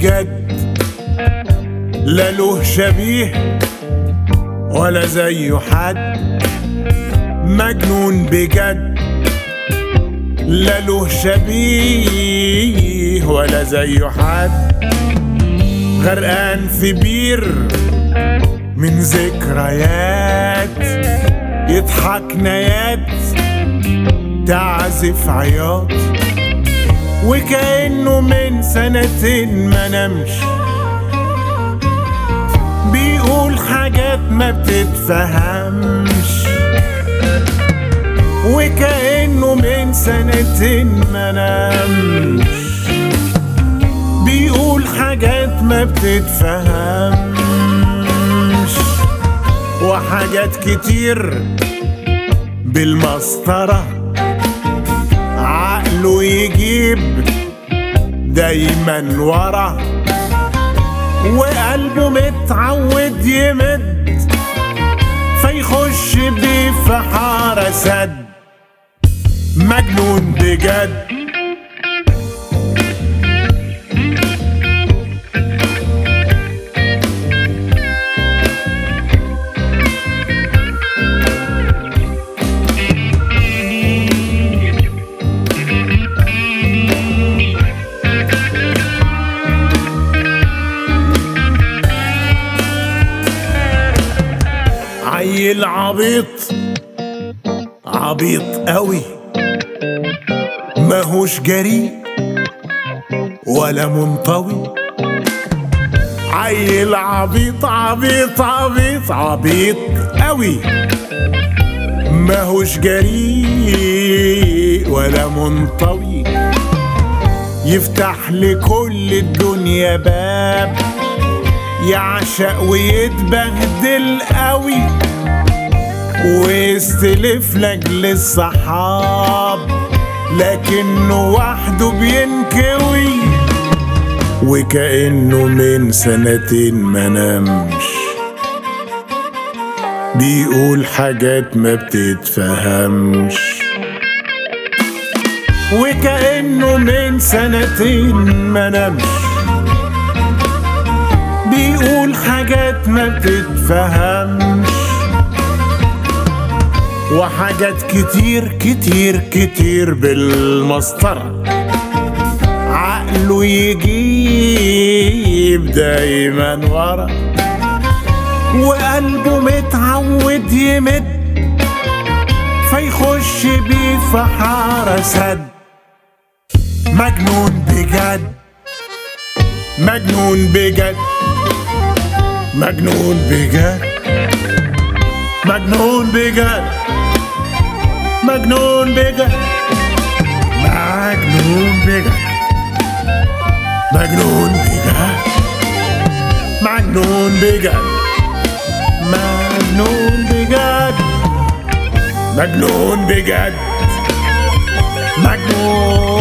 بجد لا له شبيه ولا زيه حد مجنون بجد لا له شبيه ولا زيه حد غرقان في بير من ذكريات يضحك نيات تعزف عياط وكأنه من سنتين ما نمش بيقول حاجات ما بتتفهمش وكأنه من سنتين ما نمش بيقول حاجات ما بتتفهمش وحاجات كتير بالمسطرة عقله يجيب دايما ورا وقلبه متعود يمد فيخش بيه في حارة سد مجنون بجد عيل عبيط عبيط قوي ماهوش جريء ولا منطوي عيل عبيط عبيط عبيط عبيط قوي ماهوش جريء ولا منطوي يفتح لكل الدنيا باب يعشق ويتبهدل قوي ويستلف لاجل الصحاب لكنه وحده بينكوي وكأنه من سنتين ما نامش بيقول حاجات ما بتتفهمش وكأنه من سنتين ما نامش بيقول حاجات ما بتتفهمش وحاجات كتير كتير كتير بالمسطرة عقله يجيب دايما ورا وقلبه متعود يمد فيخش بيه في حارة سد مجنون بجد مجنون بجد مجنون بجد مجنون بجد مجنون بجد مجنون بجد مجنون بجد مجنون بجد مجنون بجد مجنون بجد مجنون